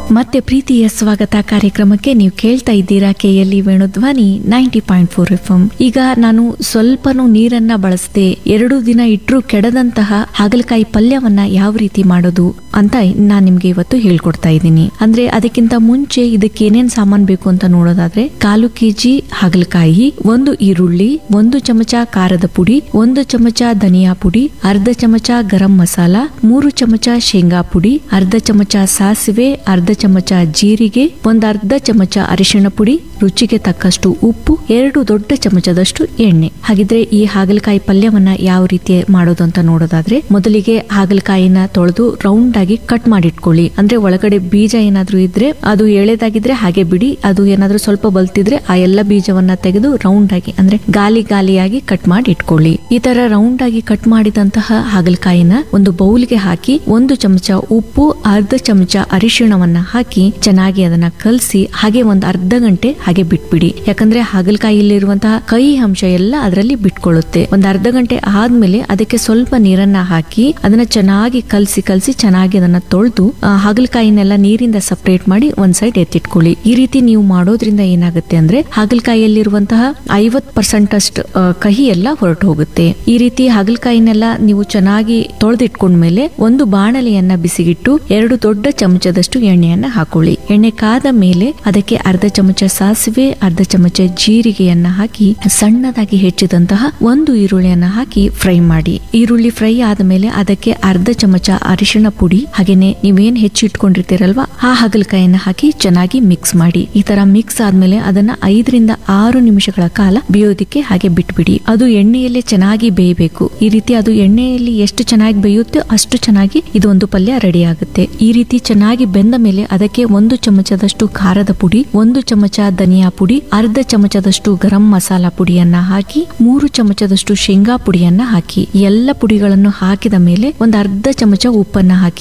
ಮತ್ತೆ ಪ್ರೀತಿಯ ಸ್ವಾಗತ ಕಾರ್ಯಕ್ರಮಕ್ಕೆ ನೀವು ಕೇಳ್ತಾ ಇದ್ದೀರಾ KLE Venudhwani ninety point four F ಈಗ ನಾನು ಸ್ವಲ್ಪನೂ ನೀರನ್ನ ಬಳಸದೆ ಎರಡು ದಿನ ಇಟ್ರು ಕೆಡದಂತಹ ಹಾಗಲಕಾಯಿ ಪಲ್ಯವನ್ನ ಯಾವ ರೀತಿ ಮಾಡೋದು ಅಂತ ನಾನ್ ನಿಮ್ಗೆ ಇವತ್ತು ಹೇಳ್ಕೊಡ್ತಾ ಇದ್ದೀನಿ ಅಂದ್ರೆ ಅದಕ್ಕಿಂತ ಮುಂಚೆ ಇದಕ್ಕೆ ಏನೇನ್ ಸಾಮಾನ್ ಬೇಕು ಅಂತ ನೋಡೋದಾದ್ರೆ ಕಾಲು ಕೆಜಿ ಹಾಗಲಕಾಯಿ ಒಂದು ಈರುಳ್ಳಿ ಒಂದು ಚಮಚ ಖಾರದ ಪುಡಿ ಒಂದು ಚಮಚ ಧನಿಯಾ ಪುಡಿ ಅರ್ಧ ಚಮಚ ಗರಂ ಮಸಾಲ ಮೂರು ಚಮಚ ಶೇಂಗಾ ಪುಡಿ ಅರ್ಧ ಚಮಚ ಸಾಸಿವೆ ಅರ್ಧ ಚಮಚ ಜೀರಿಗೆ ಒಂದ್ ಅರ್ಧ ಚಮಚ ಅರಿಶಿಣ ಪುಡಿ ರುಚಿಗೆ ತಕ್ಕಷ್ಟು ಉಪ್ಪು ಎರಡು ದೊಡ್ಡ ಚಮಚದಷ್ಟು ಎಣ್ಣೆ ಹಾಗಿದ್ರೆ ಈ ಹಾಗಲಕಾಯಿ ಪಲ್ಯವನ್ನ ಯಾವ ರೀತಿ ಮಾಡೋದು ಅಂತ ನೋಡೋದಾದ್ರೆ ಮೊದಲಿಗೆ ಹಾಗಲಕಾಯಿನ ತೊಳೆದು ರೌಂಡ್ ಆಗಿ ಕಟ್ ಮಾಡಿಟ್ಕೊಳ್ಳಿ ಅಂದ್ರೆ ಒಳಗಡೆ ಬೀಜ ಏನಾದ್ರೂ ಇದ್ರೆ ಅದು ಎಳೆದಾಗಿದ್ರೆ ಹಾಗೆ ಬಿಡಿ ಅದು ಏನಾದ್ರೂ ಸ್ವಲ್ಪ ಬಲ್ತಿದ್ರೆ ಆ ಎಲ್ಲ ಬೀಜವನ್ನ ತೆಗೆದು ರೌಂಡ್ ಆಗಿ ಅಂದ್ರೆ ಗಾಲಿ ಗಾಲಿಯಾಗಿ ಕಟ್ ಮಾಡಿ ಇಟ್ಕೊಳ್ಳಿ ಈ ತರ ರೌಂಡ್ ಆಗಿ ಕಟ್ ಮಾಡಿದಂತಹ ಹಾಗಲಕಾಯಿನ ಒಂದು ಬೌಲ್ಗೆ ಹಾಕಿ ಒಂದು ಚಮಚ ಉಪ್ಪು ಅರ್ಧ ಚಮಚ ಅರಿಶಿಣವನ್ನ ಹಾಕಿ ಚೆನ್ನಾಗಿ ಅದನ್ನ ಕಲಸಿ ಹಾಗೆ ಒಂದು ಅರ್ಧ ಗಂಟೆ ಹಾಗೆ ಬಿಟ್ಬಿಡಿ ಯಾಕಂದ್ರೆ ಹಾಗಲಕಾಯಿಲಿರುವಂತಹ ಕೈ ಅಂಶ ಎಲ್ಲ ಅದರಲ್ಲಿ ಬಿಟ್ಕೊಳ್ಳುತ್ತೆ ಒಂದ್ ಅರ್ಧ ಗಂಟೆ ಆದ್ಮೇಲೆ ಅದಕ್ಕೆ ಸ್ವಲ್ಪ ನೀರನ್ನ ಹಾಕಿ ಅದನ್ನ ಚೆನ್ನಾಗಿ ಕಲಸಿ ಕಲಸಿ ಚೆನ್ನಾಗಿ ಅದನ್ನ ತೊಳೆದು ಹಾಗಲಕಾಯಿನೆಲ್ಲ ನೀರಿಂದ ಸಪರೇಟ್ ಮಾಡಿ ಒಂದ್ ಸೈಡ್ ಎತ್ತಿಟ್ಕೊಳ್ಳಿ ಈ ರೀತಿ ನೀವು ಮಾಡೋದ್ರಿಂದ ಏನಾಗುತ್ತೆ ಅಂದ್ರೆ ಹಾಗಲಕಾಯಿಯಲ್ಲಿರುವಂತಹ ಐವತ್ ಪರ್ಸೆಂಟ್ ಅಷ್ಟು ಆ, ಕಹಿ ಎಲ್ಲ ಹೊರಟು ಹೋಗುತ್ತೆ ಈ ರೀತಿ ಹಾಗಲಕಾಯಿನೆಲ್ಲ ನೀವು ಚೆನ್ನಾಗಿ ತೊಳೆದಿಟ್ಕೊಂಡ್ಮೇಲೆ ಒಂದು ಬಾಣಲೆಯನ್ನ ಬಿಸಿಗಿಟ್ಟು ಎರಡು ದೊಡ್ಡ ಚಮಚದಷ್ಟು ಎಣ್ಣೆಯನ್ನ ಹಾಕೊಳ್ಳಿ ಎಣ್ಣೆ ಕಾದ ಮೇಲೆ ಅದಕ್ಕೆ ಅರ್ಧ ಚಮಚ ಸಾಸಿವೆ ಅರ್ಧ ಚಮಚ ಜೀರಿಗೆಯನ್ನ ಹಾಕಿ ಸಣ್ಣದಾಗಿ ಹೆಚ್ಚಿದಂತಹ ಒಂದು ಈರುಳ್ಳಿಯನ್ನ ಹಾಕಿ ಫ್ರೈ ಮಾಡಿ ಈರುಳ್ಳಿ ಫ್ರೈ ಆದ್ಮೇಲೆ ಅದಕ್ಕೆ ಅರ್ಧ ಚಮಚ ಅರಿಶಿಣ ಪುಡಿ ಹಾಗೇನೆ ನೀವೇನ್ ಹೆಚ್ಚಿಟ್ಕೊಂಡಿರ್ತೀರಲ್ವಾ ಆ ಹಾಗಲಕಾಯಿಯನ್ನ ಹಾಕಿ ಚೆನ್ನಾಗಿ ಮಿಕ್ಸ್ ಮಾಡಿ ಈ ತರ ಮಿಕ್ಸ್ ಆದ್ಮೇಲೆ ಅದನ್ನ ಐದರಿಂದ ಆರು ನಿಮಿಷಗಳ ಕಾಲ ಬೇಯೋದಿಕ್ಕೆ ಹಾಗೆ ಬಿಟ್ಬಿಡಿ ಅದು ಎಣ್ಣೆಯಲ್ಲೇ ಚೆನ್ನಾಗಿ ಬೇಯಬೇಕು ಈ ರೀತಿ ಅದು ಎಣ್ಣೆಯಲ್ಲಿ ಎಷ್ಟು ಚೆನ್ನಾಗಿ ಬೇಯುತ್ತೋ ಅಷ್ಟು ಚೆನ್ನಾಗಿ ಇದೊಂದು ಪಲ್ಯ ರೆಡಿ ಆಗುತ್ತೆ ಈ ರೀತಿ ಚೆನ್ನಾಗಿ ಬೆಂದ ಮೇಲೆ ಅದಕ್ಕೆ ಒಂದು ಚಮಚದಷ್ಟು ಖಾರದ ಪುಡಿ ಒಂದು ಚಮಚ ಧನಿಯಾ ಪುಡಿ ಅರ್ಧ ಚಮಚದಷ್ಟು ಗರಂ ಮಸಾಲ ಪುಡಿಯನ್ನ ಹಾಕಿ ಮೂರು ಚಮಚದಷ್ಟು ಶೇಂಗಾ ಪುಡಿಯನ್ನ ಹಾಕಿ ಎಲ್ಲ ಪುಡಿಗಳನ್ನು ಹಾಕಿದ ಮೇಲೆ ಒಂದು ಅರ್ಧ ಚಮಚ ಉಪ್ಪನ್ನ ಹಾಕಿ